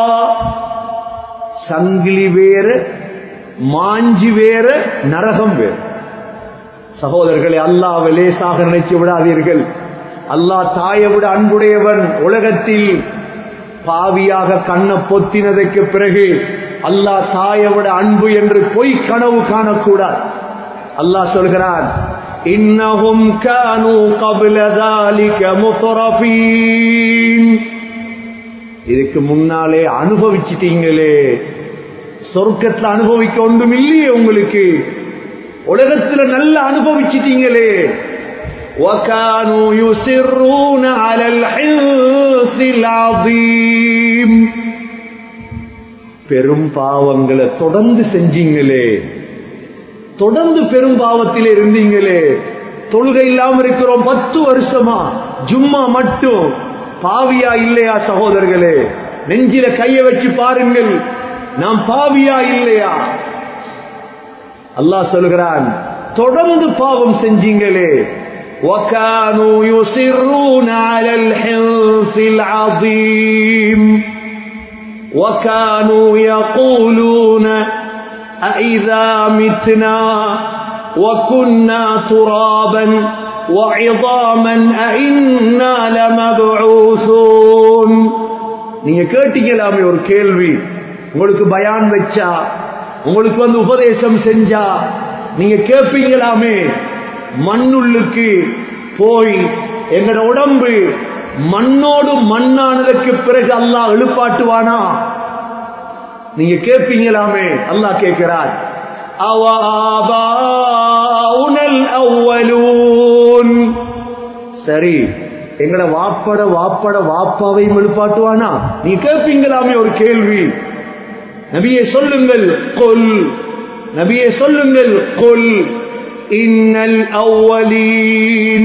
சங்கிலி வேறு மாஞ்சி வேறு நரகம் வேறு சகோதரர்களை அல்லாஹ் லேசாக நினைச்சு விடாதீர்கள் அல்லாஹ் தாயை விட அன்புடையவன் உலகத்தில் பாவியாக கண்ண பொத்தினதற்கு பிறகு அல்லாஹ் தாயை விட அன்பு என்று பொய் கனவு காணக்கூடாது அல்லாஹ் சொல்கிறான் இன்னஹும் கானு قبل ذلك مترفين இதுக்கு முன்னாலே அனுபவிச்சிட்டீங்களே சொர்க்கத்துல அனுபவிக்க ஒன்றும் இல்லையே உங்களுக்கு உலகத்துல நல்லா அனுபவிச்சிட்டீங்களே وكانوا يصرون على الحنث العظيم பெரும் பாவங்களை தொடர்ந்து செஞ்சீங்களே தொடர்ந்து பெரும் பாவத்தில் இருந்தீங்களே தொழுகை இல்லாம இருக்கிறோம் பத்து வருஷமா ஜும்மா மட்டும் பாவியா இல்லையா சகோதரர்களே நெஞ்சில கைய வச்சு பாருங்கள் நாம் பாவியா இல்லையா அல்லாஹ் சொல்கிறான் தொடர்ந்து பாவம் செஞ்சீங்களே وكانوا يصرون على الحنث العظيم وكانوا يقولون أئذا متنا وكنا ترابا وعظاما أئنا لمبعوثون நீங்க கேட்டீங்களாமே ஒரு கேள்வி உங்களுக்கு பயான் வச்சா உங்களுக்கு வந்து உபதேசம் செஞ்சா நீங்க கேட்பீங்களாமே மண்ணுள்ளுக்கு போய் எங்கட உடம்பு மண்ணோடு மண்ணானதுக்கு பிறகு அல்லாஹ் எழுப்பாட்டுவானா நீங்க கேட்பீங்களாமே அல்லாஹ் கேட்கிறார் அவ ஆபாவுனல் அவ்வலூன் சரி எங்கட வாப்பட வாப்பட வாப்பாவையும் எழுப்பாட்டுவானா நீ கேட்பீங்களாமே ஒரு கேள்வி நபியே சொல்லுங்கள் கொல் நபியே சொல்லுங்கள் கொல் இன்னல் அவ்வலீன்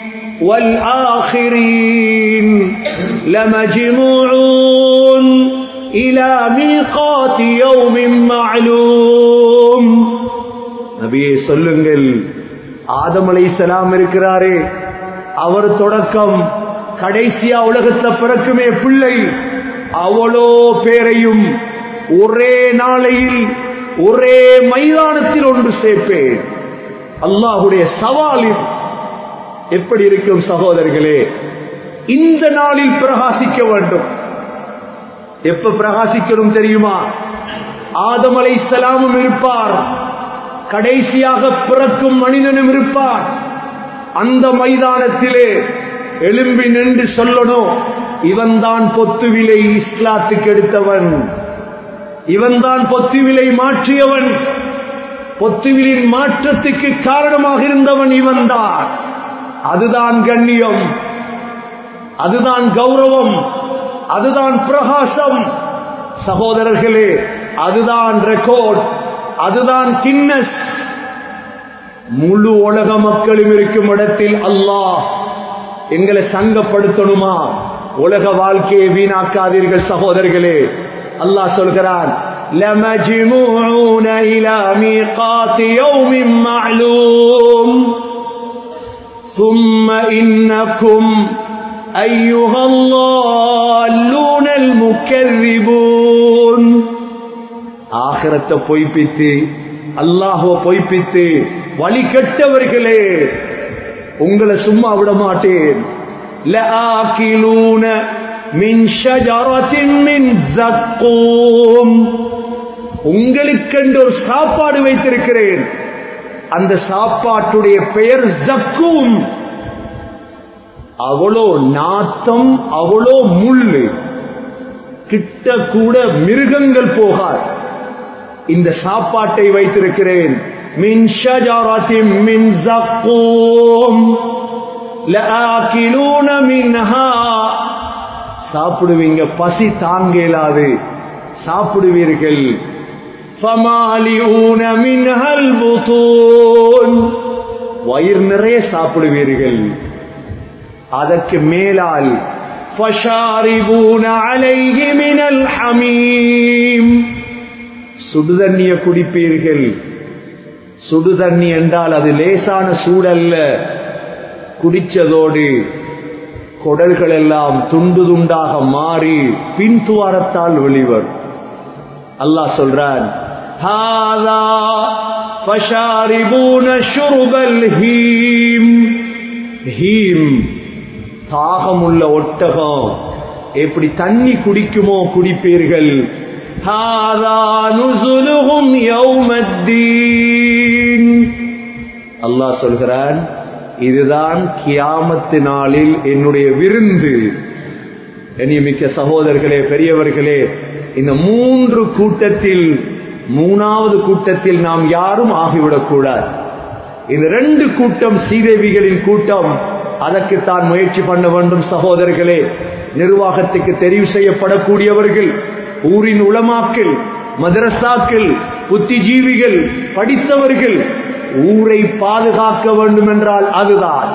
والآخرين لمجموعون إلى ميقات يوم معلوم நபியே சொல்லுங்கள் ஆதம் அலைஹிஸ்ஸலாம் இருக்கிறாரே அவர் தொடக்கம் கடைசியா உலகத்துல பிறக்குமே பிள்ளை அவ்வளோ பேரையும் ஒரே நாளையில் ஒரே மைதானத்தில் ஒன்று சேர்ப்பேன் அல்லாஹுடைய சவாலில் எப்படி இருக்கும் சகோதரர்களே இந்த நாளில் பிரகாசிக்க வேண்டும் எப்ப பிரகாசிக்கணும் தெரியுமா ஆதம் அலைஹிஸ்ஸலாமும் இருப்பார் கடைசியாக பிறக்கும் மனிதனும் இருப்பார் அந்த மைதானத்திலே எழும்பி நின்று சொல்லணும் இவன்தான் பொத்துவிலை இஸ்லாத்துக்கு எடுத்தவன் இவன்தான் பொத்துவிலை மாற்றியவன் பொத்துவிலின் மாற்றத்துக்கு காரணமாக இருந்தவன் இவன்தான் அதுதான் கண்ணியம் அதுதான் கௌரவம் அதுதான் பிரகாசம் சகோதரர்களே அதுதான் ரெக்கார்ட் அதுதான் கின்னஸ் முழு உலக மக்களும் இருக்கும் இடத்தில் அல்லாஹ் எங்களை சங்கப்படுத்தணுமா உலக வாழ்க்கையை வீணாக்காதீர்கள் சகோதரர்களே அல்லாஹ் சொல்கிறான் لَمَجْمُوعُونَ إِلَى مِيقَاتِ يَوْمٍ مَّعْلُومٍ ثُمَّ إِنَّكُمْ أَيُّهَا الضَّالُّونَ الْمُكَذِّبُونَ ஆகிரத்தை பொய்ப்பித்து அல்லாஹுவ பொய்ப்பித்து வழி கெட்டவர்களே உங்களை சும்மா விட மாட்டேன் لآكلون من شجرة من زقوم உங்களுக்கென்று ஒரு சாப்பாடு வைத்திருக்கிறேன் அந்த சாப்பாட்டுடைய பெயர் ஜக்கும் அவ்வளோ நாத்தம் அவ்வளோ முள்ளு கிட்ட கூட மிருகங்கள் போகாது இந்த சாப்பாட்டை வைத்திருக்கிறேன் மின் ஷஜரத்தின் மின் ஜக்கூம் லஆகிலூன மின்ஹா சாப்பிடுவீங்க பசி தாங்க இயலாது சாப்பிடுவீர்கள் ஃபமாலிஊன மின்ஹல் புதூன் வயிறு நிறைய சாப்பிடுவீர்கள் அதற்கு மேலால் ஃபஷாரிபூன அலைஹி மினல் ஹமீம் சுடுதண்ணிய குடிப்பீர்கள் சுடுதண்ணி என்றால் அது லேசான சூடல்ல குடிச்சதோடு கொடல்கள் எல்லாம் துண்டு துண்டாக மாறி பின்துவாரத்தால் வெளிவரும் அல்லாஹ் சொல்றான் ஹாதா ஃபஷாரிபூன ஷுர்பல் ஹீம் ஹீம் தாகமுள்ள ஒட்டகம் எப்படி தண்ணி குடிக்குமோ குடிப்பீர்கள் ஹாதா நுசுலுஹும் யௌமத்தீன் அல்லாஹ் சொல்கிறான் இதுதான் கியாமத்து நாளில் என்னுடைய விருந்து கண்ணியமிக்க சகோதரர்களே பெரியவர்களே இந்த மூன்று கூட்டத்தில் மூணாவது கூட்டத்தில் நாம் யாரும் ஆகிவிடக்கூடாது இந்த ரெண்டு கூட்டம் சீதேவிகளின் கூட்டம் அதற்கு தான் முயற்சி பண்ண வேண்டும் சகோதரர்களே நிர்வாகத்துக்கு தெரிவு செய்யப்படக்கூடியவர்கள் ஊரின் உளமாக்கள் மதரசாக்கள் புத்திஜீவிகள் படித்தவர்கள் ஊரை பாதுகாக்க வேண்டும் என்றால் அதுதான்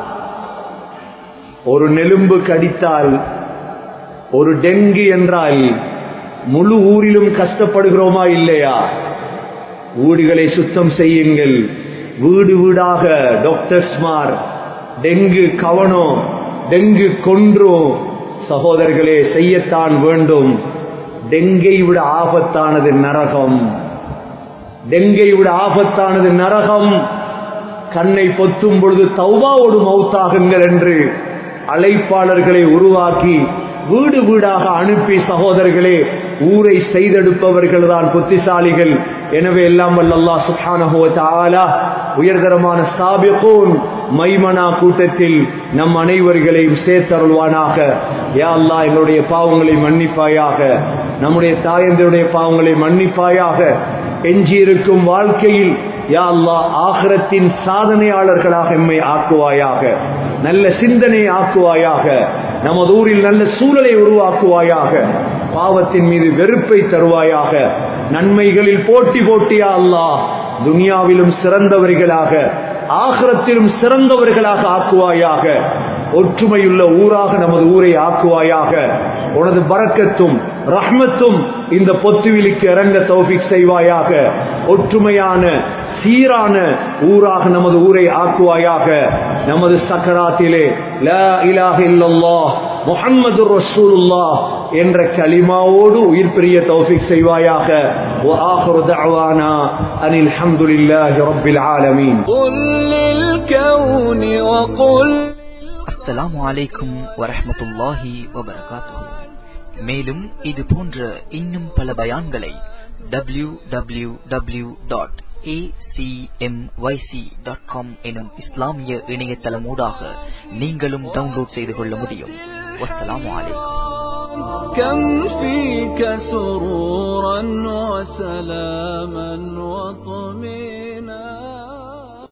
ஒரு நெலும்பு கடித்தால் ஒரு டெங்கு என்றால் முழு ஊரிலும் கஷ்டப்படுகிறோமா இல்லையா வீடுகளை சுத்தம் செய்யுங்கள் வீடு வீடாக டாக்டர்ஸ்மார் டெங்கு கவனம் டெங்கு கொன்றும் சகோதரர்களே செய்யத்தான் வேண்டும் டெங்கை விட ஆபத்தானது நரகம் டெங்கை விட ஆபத்தானது நரகம் கண்ணை பொத்தும் பொழுது தௌபாவோடு மௌத்தாகுங்கள் என்று அழைப்பாளர்களை உருவாக்கி வீடு வீடாக அனுப்பி சகோதரர்களே ஊரை செய்தெடுப்பவர்கள் தான் புத்திசாலிகள் எனவே எல்லாம் வல்லல்லா சுப்ஹானஹு வ தஆலா உயர்தரமான சாபிகூன் மைமனா கூட்டத்தில் நம் அனைவர்களையும் சேர்த்தருள்வானாக யா அல்லாஹ் எங்களுடைய பாவங்களை மன்னிப்பாயாக நம்முடைய தாயந்தருடைய பாவங்களை மன்னிப்பாயாக எஞ்சியிருக்கும் வாழ்க்கையில் யா அல்லாஹ் ஆகிரத்தின் சாதனையாளர்களாக எம்மை ஆக்குவாயாக நல்ல சிந்தனை ஆக்குவாயாக நமது ஊரில் நல்ல சூழலை உருவாக்குவாயாக பாவத்தின் மீது வெறுப்பை தருவாயாக நன்மைகளில் போட்டி போட்டியா அல்லாஹ் துனியாவிலும் சிறந்தவர்களாக ஆகிரத்திலும் சிறந்தவர்களாக ஆக்குவாயாக ஒற்றுமையுள்ள ஊராக நமது ஊரை ஆக்குவாயாக உனது பறக்கத்தும் ரஹ்மத்தும் இந்த பொத்துவிலுக்கு இறங்க தௌஃபிக் செய்வாயாக ஒற்றுமையான சீரான ஊராக நமது ஊரை ஆக்குவாயாக நமது சக்கராத்திலே லா இலாஹ இல்லல்லாஹ் முஹம்மது ரசூலுல்லாஹ் என்ற கலிமாவோடு உயிர் பிரிய தௌஃபிக் செய்வாயாக وآخر دعوانا أن الحمد لله رب العالمين قل للكون وقل அஸ்ஸலாமு அலைக்கும் வரஹ்மத்துல்லாஹி வபரகாத்துஹு மேலும் இது போன்ற இன்னும் பல பயான்களை W W W dot dot com எனும் இஸ்லாமிய இணையதளமூடாக நீங்களும் டவுன்லோட் செய்து கொள்ள முடியும் வஸ்ஸலாமு அலைக்கும் كم فيك سرورا وسلاما وطمئنا